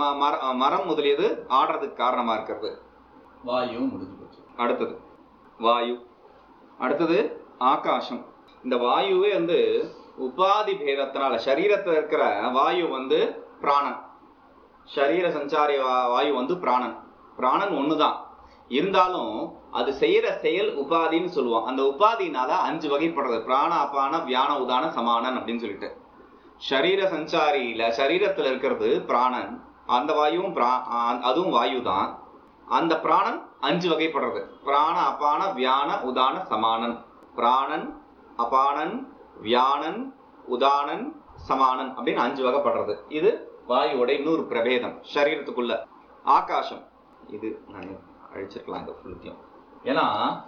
ம- மர- மரம் முதலியது ஆடுறதுக்கு காரணமா இருக்கிறது வாயு முடிஞ்சு போச்சு அடுத்தது வாயு அடுத்தது ஆகாசம் இந்த வாயுவே வந்து உபாதி பேதத்தினால சரீரத்துல இருக்கிற வாயு வந்து பிராணன் சரீர சஞ்சாரி வா- வாயு வந்து பிராணன் பிராணன் ஒண்ணுதான் இருந்தாலும் அது செய்யற செயல் உபாதின்னு சொல்லுவோம் அந்த உபாதினால அஞ்சு வகைப்படுறது பிராண அபான வியான உதான சமானன் அப்படின்னு சொல்லிட்டு சரீர சஞ்சாரியில சரீரத்துல இருக்கிறது பிராணன் அந்த வாயுவும் பிரா- ஆ- அதுவும் வாயு தான் அந்த பிராணன் அஞ்சு வகைப்படுறது பிராண அபான வியான உதான சமானன் பிராணன் அபானன் வியானன் உதானன் சமானன் அப்படின்னு அஞ்சு வகைப்படுறது இது வாயுவோட இன்னொரு பிரபேதம் சரீரத்துக்குள்ள ஆகாசம் இது நான் அழிச்சிருக்கலாம் இந்த ஃபுல்த்தையும் ஏன்னா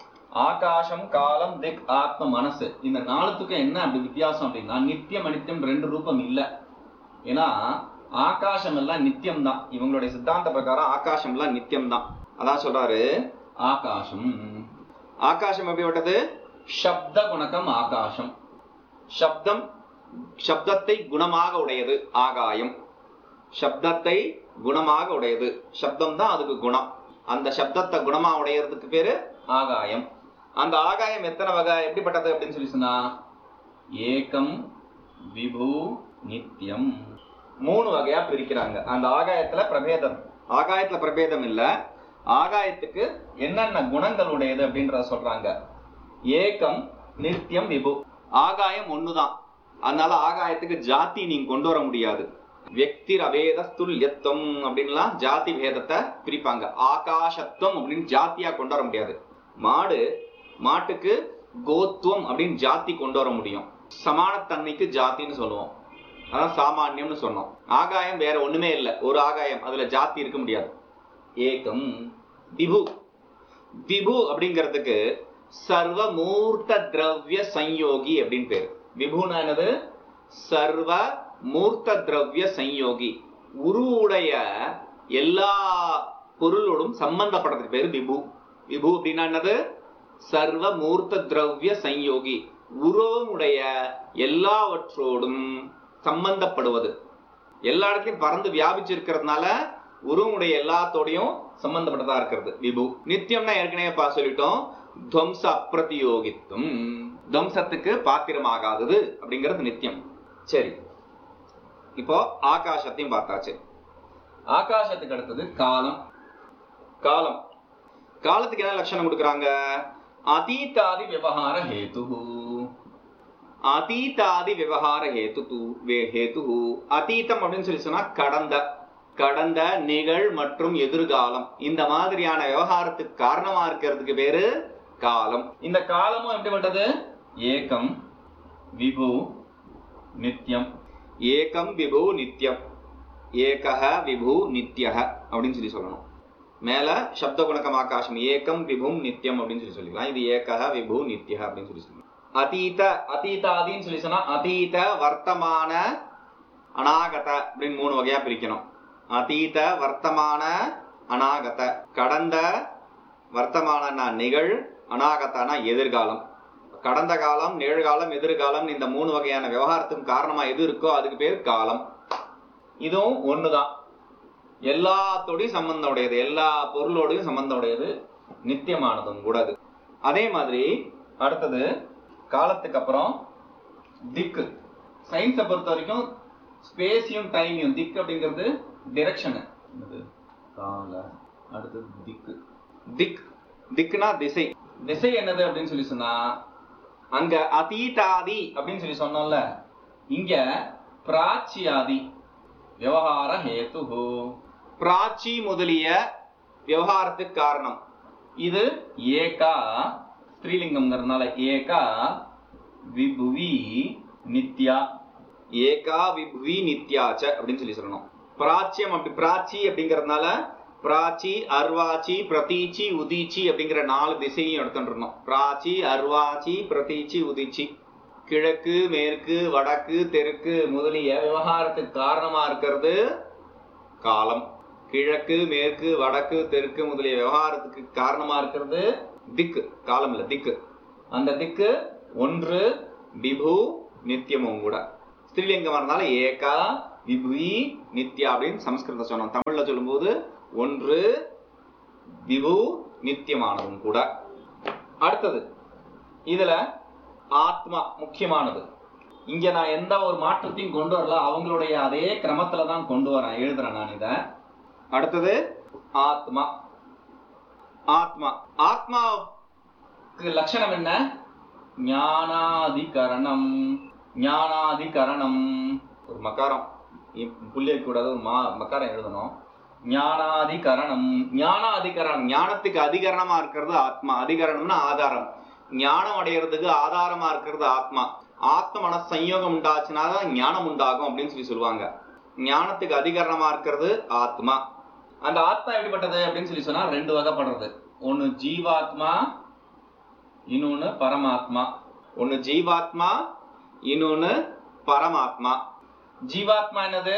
ஆகாசம் காலம் திக் ஆத்ம மனசு இந்த நாலுத்துக்கும் என்ன அப்படி வித்தியாசம் அப்படின்னா நித்தியம் அனித்தியம் ரெண்டு ரூபம் இல்ல ஏன்னா ஆகாசம் எல்லாம் நித்தியம் தான் இவங்களுடைய சித்தாந்த பிரகாரம் ஆகாசம் எல்லாம் நித்தியம் தான் அதான் சொல்றாரு ஆகாசம் ஆகாசம் எப்படிப்பட்டது சப்த குணகம் ஆகாசம் சப்தம் சப்தத்தை குணமாக உடையது ஆகாயம் சப்தத்தை குணமாக உடையது சப்தம் தான் அதுக்கு குணம் அந்த சப்தத்தை குணமா உடையறதுக்கு பேரு ஆகாயம் அந்த ஆகாயம் எத்தனை வகை எப்படிப்பட்டது அப்படின்னு சொல்லி சொன்னா ஏகம் விபு நித்தியம் மூணு வகையா பிரிக்கிறாங்க அந்த ஆகாயத்துல பிரபேதம் ஆகாயத்துல பிரபேதம் இல்ல ஆகாயத்துக்கு என்னென்ன குணங்கள் உடையது அப்படின்றத சொல்றாங்க ஏகம் நித்தியம் விபு ஆகாயம் ஒண்ணுதான் அதனால ஆகாயத்துக்கு ஜாதி நீங்க கொண்டு வர முடியாது வெக்தி அவேத ஸ்துல்யத்துவம் அப்படின்லாம் ஜாதி பேதத்தை பிரிப்பாங்க ஆகாசத்துவம் அப்படின்னு ஜாத்தியா கொண்டு வர முடியாது மாடு மாட்டுக்கு கோத்துவம் அப்படின்னு ஜாதி கொண்டு வர முடியும் சமானத்தன்மைக்கு ஜாத்தின்னு சொல்லுவோம் அதான் சாமானியம்னு சொன்னோம் ஆகாயம் வேற ஒண்ணுமே இல்லை ஒரு ஆகாயம் அதுல ஜாதி இருக்க முடியாது ஏகம் விபு விபு அப்படிங்கிறதுக்கு சர்வ மூர்த்த திரவிய சம்யோகி அப்படின்னு பேரு விபுனா என்னது சர்வ மூர்த்த திரவிய சம்யோகி உருவுடைய எல்லா பொருளோடும் சம்பந்தப்பட்டதுக்கு பேரு விபு விபு அப்படின்னா என்னது சர்வ மூர்த்த திரவிய சம்யோகி உருவமுடைய எல்லாவற்றோடும் சம்பந்தப்படுவது எல்லா இடத்துலயும் பறந்து வியாபிச்சிருக்கிறதுனால உருவமுடைய எல்லாத்தோடையும் சம்பந்தப்பட்டதா இருக்கிறது விபு நித்தியம்னா ஏற்கனவே பா சொல்லிட்டோம் துவம்ச அப்பிரதியோகித்துவம் துவம்சத்துக்கு பாத்திரமாகாதது அப்படிங்கிறது நித்தியம் சரி இப்போ ஆகாசத்தையும் பார்த்தாச்சு ஆகாசத்துக்கு அடுத்தது காலம் காலம் காலத்துக்கு என்ன லட்சணம் கொடுக்குறாங்க அதீதாதி விவகார ஹேது அதீதாதி விவகார ஹேது ஹேது அதீதம் அப்படின்னு சொல்லி சொன்னா கடந்த கடந்த நிகழ் மற்றும் எதிர்காலம் இந்த மாதிரியான விவகாரத்துக்கு காரணமா இருக்கிறதுக்கு பேரு காலம் இந்த காலமும் எப்படிப்பட்டது ஏகம் விபு நித்தியம் ஏகம் விபு நித்தியம் ஏகஹ விபு நித்யஹ அப்படின்னு சொல்லி சொல்லணும் மேல சப்த குணக்கம் ஆகாசம் ஏகம் விபும் நித்தியம் அப்படின்னு சொல்லி சொல்லிக்கலாம் இது ஏகஹ விபு நித்யஹ அப்படின்னு சொல்லி சொல்லணும் அதீத அதீதாதின்னு சொல்லி சொன்னா அதீத வர்த்தமான அநாகத அப்படின்னு மூணு வகையா பிரிக்கணும் அதீத வர்த்தமான அநாகத கடந்த வர்த்தமானனா நிகழ் அநாகத்தானா எதிர்காலம் கடந்த காலம் நிகழ்காலம் எதிர்காலம் இந்த மூணு வகையான விவகாரத்துக்கும் காரணமா எது இருக்கோ அதுக்கு பேர் காலம் இதுவும் ஒண்ணுதான் எல்லாத்தோடையும் சம்பந்தம் உடையது எல்லா பொருளோடையும் சம்பந்தம் உடையது நித்தியமானதும் கூட அது அதே மாதிரி அடுத்தது காலத்துக்கு அப்புறம் திக்கு சயின்ஸை பொறுத்த வரைக்கும் ஸ்பேஸையும் டைமையும் திக்கு அப்படிங்கிறது டிரெக்ஷனு கால அடுத்தது திக்கு திக் திக்குனா திசை திசை என்னது அப்படின்னு சொல்லி சொன்னா அங்க அதீதாதி அப்படின்னு சொல்லி சொன்னோம்ல இங்க பிராச்சியாதி விவகார ஹேத்து பிராச்சி முதலிய விவகாரத்துக்கு காரணம் இது ஏகா ஸ்திரீலிங்கம்ங்கிறதுனால ஏகா விபுவி நித்யா ஏகா விபுவி நித்யாச்ச அப்படின்னு சொல்லி சொல்லணும் பிராச்சியம் அப்படி பிராச்சி அப்படிங்கறதுனால பிராச்சி அர்வாச்சி பிரதீச்சி உதீச்சி அப்படிங்கிற நாலு திசையும் எடுத்துட்டு பிராச்சி அர்வாச்சி பிரதீச்சி உதிச்சி கிழக்கு மேற்கு வடக்கு தெற்கு முதலிய விவகாரத்துக்கு காரணமா இருக்கிறது காலம் கிழக்கு மேற்கு வடக்கு தெற்கு முதலிய விவகாரத்துக்கு காரணமா இருக்கிறது திக்கு காலம் இல்ல திக்கு அந்த திக்கு ஒன்று விபு நித்தியமும் கூட ஸ்திரீலிங்கமா இருந்தாலும் ஏகா விபுவி நித்யா அப்படின்னு சமஸ்கிருதம் சொன்னோம் தமிழ்ல சொல்லும்போது ஒன்று விபு நித்தியமானதும் கூட அடுத்தது இதுல ஆத்மா முக்கியமானது இங்க நான் எந்த ஒரு மாற்றத்தையும் கொண்டு வரல அவங்களுடைய அதே கிரமத்துல தான் கொண்டு வரேன் எழுதுறேன் நான் இத அடுத்தது ஆத்மா ஆத்மா ஆத்மாவுக்கு லட்சணம் என்ன ஞானாதிகரணம் ஞானாதிகரணம் ஒரு மக்காரம் புள்ளிய கூடாது ஒரு மா மக்காரம் எழுதணும் ஞானாதிகரணம் ஞானாதிகரணம் ஞானத்துக்கு அதிகரணமா இருக்கிறது ஆத்மா அதிகரணம்னா ஆதாரம் ஞானம் அடையிறதுக்கு ஆதாரமா இருக்கிறது ஆத்மா ஆத்ம மன சம்யோகம் உண்டாச்சுன்னா தான் ஞானம் உண்டாகும் அப்படின்னு சொல்லி சொல்லுவாங்க ஞானத்துக்கு அதிகரணமா இருக்கிறது ஆத்மா அந்த ஆத்மா எப்படிப்பட்டது அப்படின்னு சொல்லி சொன்னா ரெண்டு வகைப்படுறது ஒன்னு ஜீவாத்மா இன்னொன்னு பரமாத்மா ஒன்னு ஜீவாத்மா இன்னொன்னு பரமாத்மா ஜீவாத்மா என்னது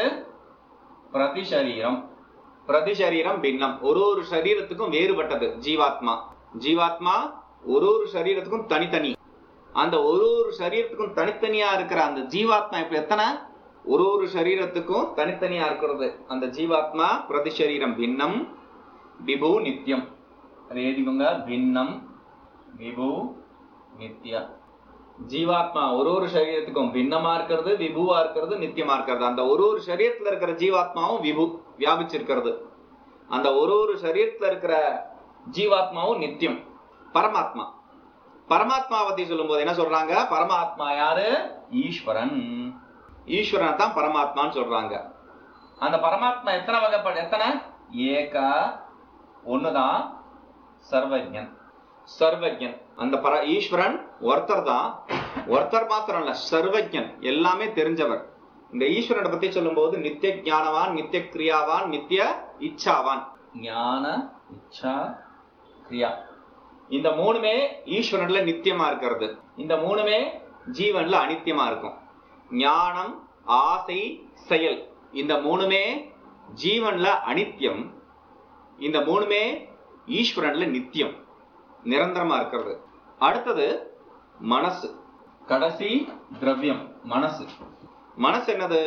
பிரதிசரீரம் பிரதிசரீரம் பின்னம் ஒரு ஒரு சரீரத்துக்கும் வேறுபட்டது ஜீவாத்மா ஜீவாத்மா ஒரு ஒரு சரீரத்துக்கும் தனித்தனி அந்த ஒரு ஒரு சரீரத்துக்கும் தனித்தனியா இருக்கிற அந்த ஜீவாத்மா இப்ப எத்தனை ஒரு ஒரு சரீரத்துக்கும் தனித்தனியா இருக்கிறது அந்த ஜீவாத்மா பிரதிசரீரம் பின்னம் விபு நித்தியம் அது எழுதிக்கோங்க பின்னம் விபு நித்யா ஜீவாத்மா ஒரு ஒரு சரீரத்துக்கும் பின்னமா இருக்கிறது விபுவா இருக்கிறது நித்தியமா இருக்கிறது அந்த ஒரு ஒரு சரீரத்துல இருக்கிற ஜீவாத்மாவும் விபு வியாபிச்சிருக்கிறது அந்த ஒரு ஒரு சரீரத்துல இருக்கிற ஜீவாத்மாவும் நித்தியம் பரமாத்மா பரமாத்மா பத்தி சொல்லும் போது என்ன சொல்றாங்க பரமாத்மா யாரு ஈஸ்வரன் ஈஸ்வரனை தான் பரமாத்மான்னு சொல்றாங்க அந்த பரமாத்மா எத்தனை வகைப்பட எத்தனை ஏகா ஒண்ணுதான் சர்வஜன் சர்வஜன் அந்த பர ஈஸ்வரன் ஒருத்தர் தான் ஒருத்தர் மாத்திரம் இல்ல சர்வஜன் எல்லாமே தெரிஞ்சவர் இந்த ஈஸ்வரனை பத்தி சொல்லும்போது நித்திய ஞானவான் நித்திய கிரியாவான் நித்திய இச்சாவான் ஞான இச்சா கிரியா இந்த மூணுமே ஈஸ்வரன்ல நித்தியமா இருக்கிறது இந்த மூணுமே ஜீவன்ல அனித்தியமா இருக்கும் ஞானம் ஆசை செயல் இந்த மூணுமே ஜீவன்ல அனித்தியம் இந்த மூணுமே ஈஸ்வரன்ல நித்தியம் நிரந்தரமா இருக்கிறது அடுத்தது மனசு கடைசி திரவியம் மனசு மனசு என்னது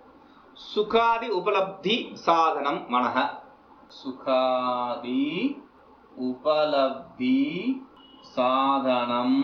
சுகாதி உபலப்தி சாதனம் மனக சுகாதி உபலப்தி சாதனம்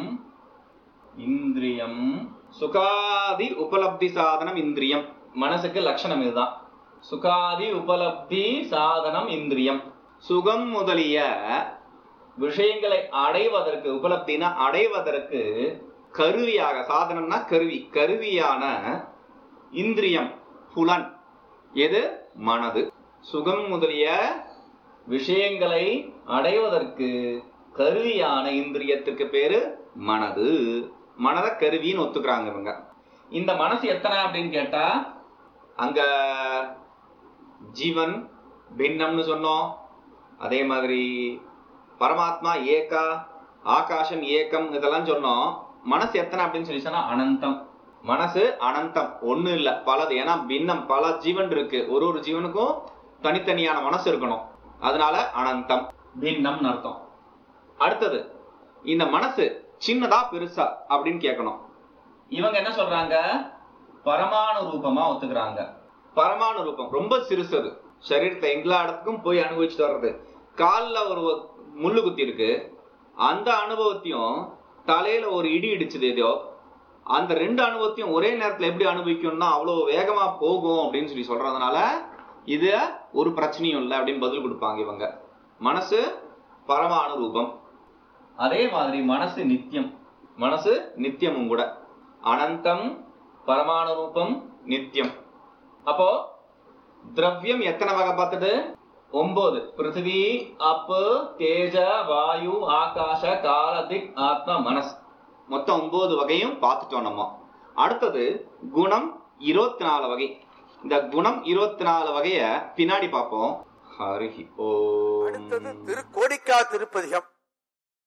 இந்திரியம் சுகாதி உபலப்தி சாதனம் இந்திரியம் மனசுக்கு லட்சணம் இதுதான் சுகாதி உபலப்தி சாதனம் இந்திரியம் சுகம் முதலிய விஷயங்களை அடைவதற்கு உபலப்தினா அடைவதற்கு கருவியாக சாதனம்னா கருவி கருவியான இந்திரியம் புலன் எது மனது சுகம் முதலிய விஷயங்களை அடைவதற்கு கருவியான இந்திரியத்துக்கு பேரு மனது மனத கருவின்னு ஒத்துக்கிறாங்க இவங்க இந்த மனசு எத்தனை அப்படின்னு கேட்டா அங்க ஜீவன் பின்னம்னு சொன்னோம் அதே மாதிரி பரமாத்மா ஏகா ஆகாசம் ஏக்கம் இதெல்லாம் சொன்னோம் மனசு எத்தனை அப்படின்னு சொல்லி சொன்னா அனந்தம் மனசு அனந்தம் ஒண்ணு இல்ல பலது ஏன்னா பின்னம் பல ஜீவன் இருக்கு ஒரு ஒரு ஜீவனுக்கும் தனித்தனியான மனசு இருக்கணும் அதனால அனந்தம் பின்னம்னு அர்த்தம் அடுத்தது இந்த மனசு சின்னதா பெருசா அப்படின்னு கேட்கணும் இவங்க என்ன சொல்றாங்க பரமாணு ரூபமா ஒத்துக்கிறாங்க பரமாணு ரூபம் ரொம்ப சிறுசது சரீரத்தை எல்லா இடத்துக்கும் போய் அனுபவிச்சுட்டு வர்றது கால்ல ஒரு முள்ளு குத்தி இருக்கு அந்த அனுபவத்தையும் தலையில ஒரு இடி இடிச்சது ஏதோ அந்த ரெண்டு அனுபவத்தையும் ஒரே நேரத்துல எப்படி அனுபவிக்கணும்னா அவ்வளவு வேகமா போகும் அப்படின்னு சொல்லி சொல்றதுனால இது ஒரு பிரச்சனையும் இல்லை அப்படின்னு பதில் கொடுப்பாங்க இவங்க மனசு பரமாணு ரூபம் அதே மாதிரி மனசு நித்தியம் மனசு நித்தியமும் கூட அனந்தம் பரமாணு ரூபம் நித்தியம் அப்போ திரவியம் எத்தனை வகை பார்த்தது ஒன்பது பிருத்திவி அப்பு தேஜ வாயு ஆகாஷ கால திக் ஆத்மா மனஸ் மொத்தம் ஒன்பது வகையும் பார்த்துட்டோம் நம்ம அடுத்தது குணம் இருபத்தி நாலு வகை இந்த குணம் இருபத்தி நாலு வகைய பின்னாடி பார்ப்போம் ஹரிஹி ஓம் அடுத்தது திரு கோடிக்கா திருப்பதிகம்